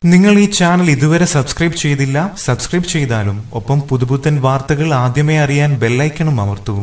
നിങ്ങൾ ഈ ചാനൽ ഇതുവരെ സബ്സ്ക്രൈബ് ചെയ്തില്ല സബ്സ്ക്രൈബ് ചെയ്താലും ഒപ്പം പുതുപുത്തൻ വാർത്തകൾ ആദ്യമേ അറിയാൻ ബെല്ലൈക്കണും അമർത്തൂ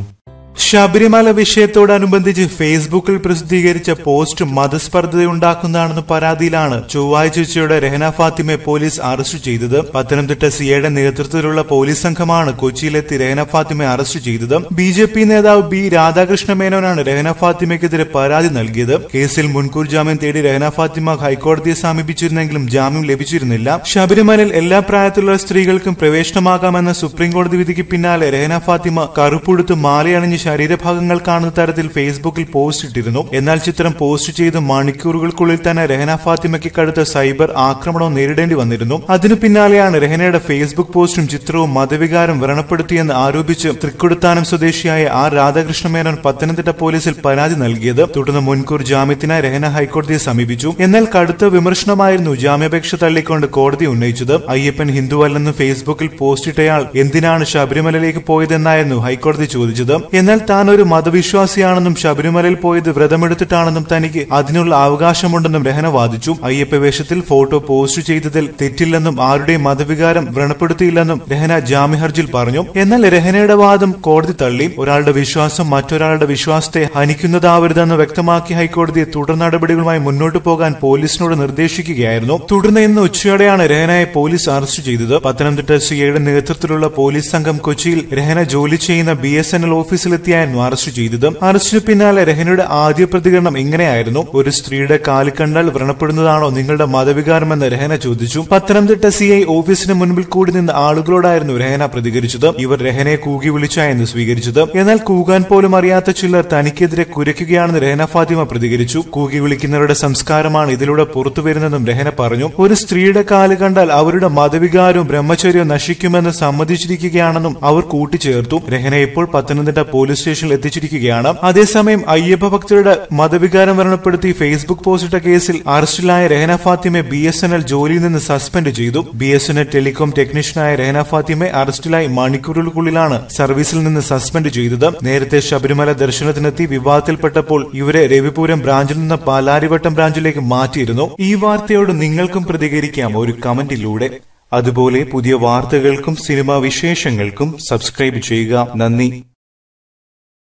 ശബരിമല വിഷയത്തോടനുബന്ധിച്ച് ഫേസ്ബുക്കിൽ പ്രസിദ്ധീകരിച്ച പോസ്റ്റ് മതസ്പർദ്ധയുണ്ടാക്കുന്നതാണെന്ന പരാതിയിലാണ് ചൊവ്വാഴ്ച ഉച്ചയോടെ രഹന ഫാത്തിമെ പോലീസ് അറസ്റ്റ് ചെയ്തത് പത്തനംതിട്ട സിയുടെ നേതൃത്വത്തിലുള്ള പോലീസ് സംഘമാണ് കൊച്ചിയിലെത്തി രഹന ഫാത്തിമെ അറസ്റ്റ് ചെയ്തത് ബി ജെ പി നേതാവ് ബി രാധാകൃഷ്ണ മേനോനാണ് രഹന ഫാത്തിമയ്ക്കെതിരെ പരാതി നൽകിയത് കേസിൽ മുൻകൂർ ജാമ്യം തേടി രഹന ഫാത്തിമ ഹൈക്കോടതിയെ സമീപിച്ചിരുന്നെങ്കിലും ജാമ്യം ലഭിച്ചിരുന്നില്ല ശബരിമലയിൽ എല്ലാ പ്രായത്തിലുള്ള സ്ത്രീകൾക്കും പ്രവേശനമാകാമെന്ന സുപ്രീം കോടതി വിധിക്ക് പിന്നാലെ രഹന ഫാത്തിമ കറുപ്പുടുത്ത് മാലയണിഞ്ഞ് ശരീരഭാഗങ്ങൾ കാണുന്ന തരത്തിൽ ഫേസ്ബുക്കിൽ പോസ്റ്റ് ഇട്ടിരുന്നു എന്നാൽ ചിത്രം പോസ്റ്റ് ചെയ്ത് മണിക്കൂറുകൾക്കുള്ളിൽ തന്നെ രഹന ഫാത്തിമയ്ക്ക് കടുത്ത സൈബർ ആക്രമണവും നേരിടേണ്ടി വന്നിരുന്നു അതിനു പിന്നാലെയാണ് രഹനയുടെ ഫേസ്ബുക്ക് പോസ്റ്റും ചിത്രവും മതവികാരം വ്രണപ്പെടുത്തിയെന്ന് ആരോപിച്ച് തൃക്കൊടുത്താനം സ്വദേശിയായ ആർ രാധാകൃഷ്ണ മേനോൻ പത്തനംതിട്ട പോലീസിൽ പരാതി നൽകിയത് തുടർന്ന് മുൻകൂർ ജാമ്യത്തിനായി രഹന ഹൈക്കോടതിയെ സമീപിച്ചു എന്നാൽ കടുത്ത വിമർശനമായിരുന്നു ജാമ്യാപേക്ഷ തള്ളിക്കൊണ്ട് കോടതി ഉന്നയിച്ചത് അയ്യപ്പൻ ഹിന്ദുവല്ലെന്ന് ഫേസ്ബുക്കിൽ പോസ്റ്റിട്ടയാൾ എന്തിനാണ് ശബരിമലയിലേക്ക് പോയതെന്നായിരുന്നു ഹൈക്കോടതി ചോദിച്ചത് എന്നാൽ താൻ ഒരു മതവിശ്വാസിയാണെന്നും ശബരിമലയിൽ പോയത് വ്രതമെടുത്തിട്ടാണെന്നും തനിക്ക് അതിനുള്ള അവകാശമുണ്ടെന്നും രഹന വാദിച്ചു അയ്യപ്പ വേഷത്തിൽ ഫോട്ടോ പോസ്റ്റ് ചെയ്തതിൽ തെറ്റില്ലെന്നും ആരുടെയും മതവികാരം വ്രണപ്പെടുത്തിയില്ലെന്നും രഹന ജാമ്യഹർജിയിൽ പറഞ്ഞു എന്നാൽ രഹനയുടെ വാദം കോടതി തള്ളി ഒരാളുടെ വിശ്വാസം മറ്റൊരാളുടെ വിശ്വാസത്തെ ഹനിക്കുന്നതാവരുതെന്ന് വ്യക്തമാക്കി ഹൈക്കോടതി തുടർ നടപടികളുമായി മുന്നോട്ടു പോകാൻ പോലീസിനോട് നിർദ്ദേശിക്കുകയായിരുന്നു തുടർന്ന് ഇന്ന് ഉച്ചയോടെയാണ് രഹനയെ പോലീസ് അറസ്റ്റ് ചെയ്തത് പത്തനംതിട്ട സിഐയുടെ നേതൃത്വത്തിലുള്ള പോലീസ് സംഘം കൊച്ചിയിൽ രഹന ജോലി ചെയ്യുന്ന ബി എസ് എൻ എൽ ഓഫീസിലെത്തിയായിരുന്നു അറസ്റ്റ് ചെയ്തത് അറസ്റ്റിന് പിന്നാലെ രഹനയുടെ ആദ്യ പ്രതികരണം ഇങ്ങനെയായിരുന്നു ഒരു സ്ത്രീയുടെ കാല് കണ്ടാൽ വ്രണപ്പെടുന്നതാണോ നിങ്ങളുടെ മതവികാരമെന്ന് രഹന ചോദിച്ചു പത്തനംതിട്ട സിഐ ഓഫീസിന് മുൻപിൽ കൂടി നിന്ന ആളുകളോടായിരുന്നു രഹന പ്രതികരിച്ചത് ഇവർ രഹനയെ കൂകി വിളിച്ചായിരുന്നു സ്വീകരിച്ചത് എന്നാൽ കൂകാൻ പോലും അറിയാത്ത ചിലർ തനിക്കെതിരെ കുരയ്ക്കുകയാണെന്ന് രഹന ഫാത്തിമ പ്രതികരിച്ചു കൂകി വിളിക്കുന്നവരുടെ സംസ്കാരമാണ് ഇതിലൂടെ പുറത്തുവരുന്നതെന്നും രഹന പറഞ്ഞു ഒരു സ്ത്രീയുടെ കാല് കണ്ടാൽ അവരുടെ മതവികാരവും ബ്രഹ്മചര്യവും നശിക്കുമെന്ന് സമ്മതിച്ചിരിക്കുകയാണെന്നും അവർ കൂട്ടിച്ചേർത്തു രഹന ഇപ്പോൾ പത്തനംതിട്ട പോലീസ് സ്റ്റേഷനിൽ എത്തിച്ചിരിക്കുകയാണ് അതേസമയം അയ്യപ്പ ഭക്തരുടെ മതവികാരം വ്രണപ്പെടുത്തി ഫേസ്ബുക്ക് പോസ്റ്റിട്ട കേസിൽ അറസ്റ്റിലായ രഹന ഫാത്തിമെ ബി എസ് എൻ എൽ ജോലിയിൽ നിന്ന് സസ്പെൻഡ് ചെയ്തു B S N L telecom ടെക്നീഷ്യനായ രഹന ഫാത്തിമെ അറസ്റ്റിലായി മണിക്കൂറുകൾക്കുള്ളിലാണ് സർവീസിൽ നിന്ന് സസ്പെൻഡ് ചെയ്തത് നേരത്തെ ശബരിമല ദർശനത്തിനെത്തി വിവാദത്തിൽപ്പെട്ടപ്പോൾ ഇവരെ രവിപുരം ബ്രാഞ്ചിൽ നിന്ന് പാലാരിവട്ടം ബ്രാഞ്ചിലേക്ക് മാറ്റിയിരുന്നു ഈ വാർത്തയോട് നിങ്ങൾക്കും പ്രതികരിക്കാം ഒരു കമന്റിലൂടെ അതുപോലെ പുതിയ വാർത്തകൾക്കും സിനിമാ വിശേഷങ്ങൾക്കും സബ്സ്ക്രൈബ് ചെയ്യുക നന്ദി